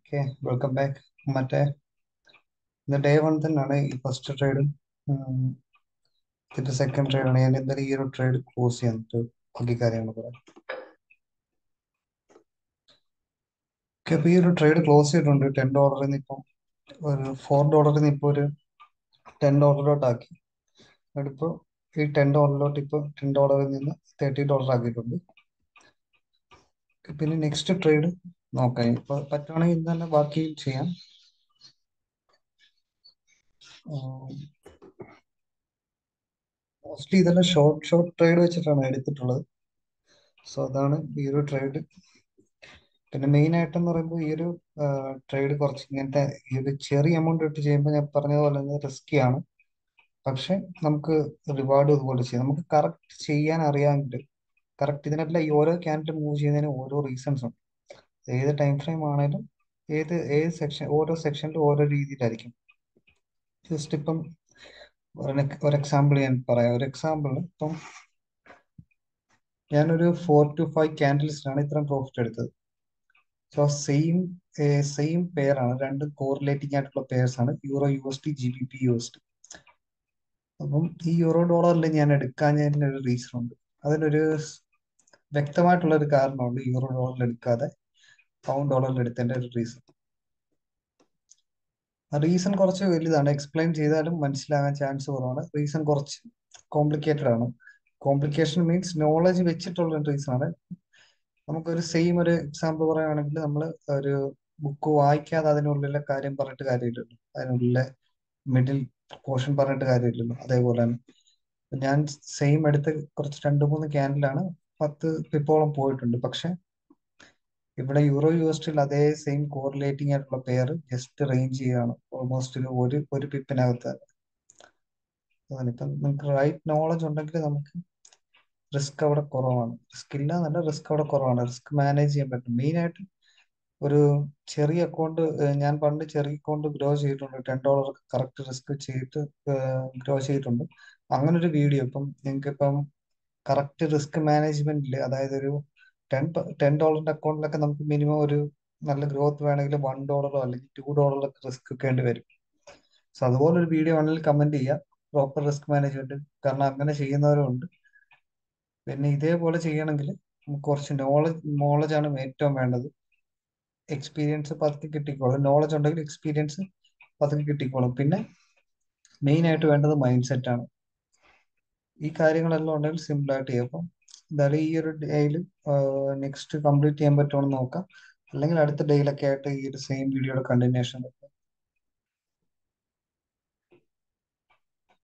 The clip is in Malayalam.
ഓക്കെ വെൽക്കം ബാക്ക് മറ്റേ ഇന്ന് ഡേ വൺ തന്നെയാണ് ഈ ഫസ്റ്റ് ട്രേഡ് ഇത് സെക്കൻഡ് ട്രേഡ് ആണ് ഞാൻ എന്തായാലും ഈ ഒരു ട്രേഡ് ക്ലോസ് ചെയ്യാൻ ബാക്കി കാര്യങ്ങൾ പറയാം ഓക്കെ അപ്പൊ ഈ ഒരു ട്രേഡ് ക്ലോസ് ചെയ്തിട്ടുണ്ട് ടെൻ ഡോളറിൽ നിന്ന് ഇപ്പം ഒരു ഫോർ ഡോളറിൽ നിന്ന് ഇപ്പോൾ ഒരു ടെൻ ഡോളറിലോട്ട് ആക്കി എന്നിട്ടിപ്പോൾ ഈ ടെൻ ഡോളറിലോട്ട് ഇപ്പോൾ ടെൻ ഡോളറിൽ നിന്ന് തേർട്ടി ഡോളർ ആക്കിയിട്ടുണ്ട് പിന്നെ നെക്സ്റ്റ് ട്രേഡ് നോക്കാം ഇപ്പൊ പറ്റുവാണെങ്കിൽ ഇന്ന് തന്നെ ബാക്കി ചെയ്യാം മോസ്റ്റ്ലി ഇതെല്ലാം ഷോർട്ട് ഷോർട്ട് ട്രേഡ് വെച്ചിട്ടാണ് എടുത്തിട്ടുള്ളത് സോ അതാണ് ഈ ഒരു ട്രേഡ് പിന്നെ മെയിൻ ആയിട്ടെന്ന് പറയുമ്പോൾ ഈ ഒരു ട്രേഡ് കുറച്ച് ഇങ്ങനത്തെ ഈ ഒരു ചെറിയ എമൗണ്ട് ഇട്ട് ചെയ്യുമ്പോൾ ഞാൻ പറഞ്ഞതുപോലെ തന്നെ റിസ്കി ആണ് പക്ഷെ നമുക്ക് റിവാർഡ് ഇതുപോലെ ചെയ്യാം നമുക്ക് കറക്റ്റ് ചെയ്യാൻ അറിയാമെങ്കിൽ കറക്റ്റ് ഇതിനെല്ലാം ഈ ഓരോ ക്യാൻഡിൽ മൂവ് ചെയ്യുന്നതിന് ഓരോ റീസൺസ് ഉണ്ട് ഏത് ടൈം ഫ്രെയിം ആണെങ്കിലും ഏത് ഏത് സെക്ഷൻ ഓരോ സെക്ഷനിലും ഓരോ രീതിയിലായിരിക്കും ജസ്റ്റ് ഇപ്പം ഒരു എക്സാമ്പിൾ ഞാൻ പറയാം ഒരു എക്സാമ്പിൾ ഇപ്പം ഞാനൊരു ഫോർ ടു ഫൈവ് ക്യാൻഡിൽസിനാണ് ഇത്രയും പ്രോഫിറ്റ് എടുത്തത് സോ സെയിം സെയിം പെയർ ആണ് രണ്ട് കോറിലേറ്റിംഗ് ആയിട്ടുള്ള പെയർസ് ആണ് euro U S D G B P U S D അപ്പം ഈ യൂറോ ഡോളറിൽ ഞാൻ എടുക്കാഞ്ഞതിന് ഒരു റീസൺ ഉണ്ട് അതിനൊരു വ്യക്തമായിട്ടുള്ള ഒരു കാരണമുണ്ട് യൂറോ ഡോളറിൽ എടുക്കാതെ പൗണ്ട് ഡോളറിൽ എടുത്തതിന്റെ ഒരു റീസൺ റീസൺ കുറച്ച് വലുതാണ് എക്സ്പ്ലെയിൻ ചെയ്താലും മനസ്സിലാകാൻ ചാൻസ് കുറവാണ് റീസൺ കുറച്ച് കോംപ്ലിക്കേറ്റഡ് ആണ് കോംപ്ലിക്കേഷൻ മീൻസ് നോളജ് വെച്ചിട്ടുള്ള റീസൺ ആണ് നമുക്കൊരു സെയിം ഒരു എക്സാമ്പിൾ പറയുകയാണെങ്കിൽ നമ്മൾ ഒരു ബുക്ക് വായിക്കാതെ അതിനുള്ളിലെ കാര്യം പറഞ്ഞിട്ട് കാര്യമില്ലല്ലോ അതിനുള്ളിലെ മിഡിൽ പോർഷൻ പറഞ്ഞിട്ട് കാര്യമില്ലല്ലോ അതേപോലെ തന്നെ ഞാൻ സെയിം എടുത്ത് കുറച്ച് രണ്ട് മൂന്ന് ക്യാൻഡിലാണ് പത്ത് പിപ്പോളം പോയിട്ടുണ്ട് പക്ഷെ ഇവിടെ യൂറോ യു എസ് ടിയിൽ അതേ സെയിം കോറിലേറ്റിംഗ് ആയിട്ടുള്ള പെയർ ജസ്റ്റ് റേഞ്ച് ചെയ്യുകയാണ് ഓൾമോസ്റ്റ് ഒരു ഒരു ഒരു പിപ്പിനകത്ത് ഇപ്പം നിങ്ങൾക്ക് റൈറ്റ് നോളജ് ഉണ്ടെങ്കിൽ നമുക്ക് റിസ്ക് അവിടെ കുറവാണ് റിസ്ക് ഇല്ല എന്നല്ല റിസ്ക് അവിടെ കുറവാണ് റിസ്ക് മാനേജ് ചെയ്യാൻ പറ്റും മെയിൻ ആയിട്ട് ഒരു ചെറിയ അക്കൗണ്ട് ഞാൻ പണ്ട് ചെറിയ അക്കൗണ്ട് ഗ്രോ ചെയ്തിട്ടുണ്ട് ടെൻ ഡോളർ കറക്റ്റ് റിസ്ക് ചെയ്തിട്ട് ഗ്രോ ചെയ്തിട്ടുണ്ട് അങ്ങനെ ഒരു വീഡിയോ ഇപ്പം നിങ്ങൾക്ക് ഇപ്പം കറക്റ്റ് റിസ്ക് മാനേജ്മെന്റിൽ അതായത് ഒരു ടെൻ ടെൻ ഡോളറിന്റെ അക്കൗണ്ടിലൊക്കെ നമുക്ക് മിനിമം ഒരു നല്ല ഗ്രോത്ത് വേണമെങ്കിൽ വൺ ഡോളറോ അല്ലെങ്കിൽ ടു ഡോളറോ റിസ്ക് വെക്കേണ്ടി വരും സോ അതുപോലെ ഒരു വീഡിയോ ആണെങ്കിൽ കമന്റ് ചെയ്യുക പ്രോപ്പർ റിസ്ക് മാനേജ്മെന്റ് കാരണം അങ്ങനെ ചെയ്യുന്നവരും ഉണ്ട് പിന്നെ ഇതേപോലെ ചെയ്യണമെങ്കിൽ നമുക്ക് കുറച്ച് നോളജ് നോളജ് ആണ് ഏറ്റവും വേണ്ടത് എക്സ്പീരിയൻസ് പതുക്കെ കിട്ടിക്കോളും നോളജ് ഉണ്ടെങ്കിൽ എക്സ്പീരിയൻസ് പതുക്കെ കിട്ടിക്കോളും പിന്നെ മെയിൻ ആയിട്ട് വേണ്ടത് മൈൻഡ് സെറ്റ് ആണ് ഈ കാര്യങ്ങളെല്ലാം ഉണ്ടെങ്കിൽ സിമ്പിൾ ആയിട്ട് ചെയ്യാം അപ്പം എന്തായാലും ഈ ഒരു ഡേയിൽ നെക്സ്റ്റ് കംപ്ലീറ്റ് ചെയ്യാൻ പറ്റുമെന്ന് നോക്കാം അല്ലെങ്കിൽ അടുത്ത ഡേയിലൊക്കെ ആയിട്ട് ഈ ഒരു സെയിം വീഡിയോയുടെ കണ്ടിന്യൂഷൻ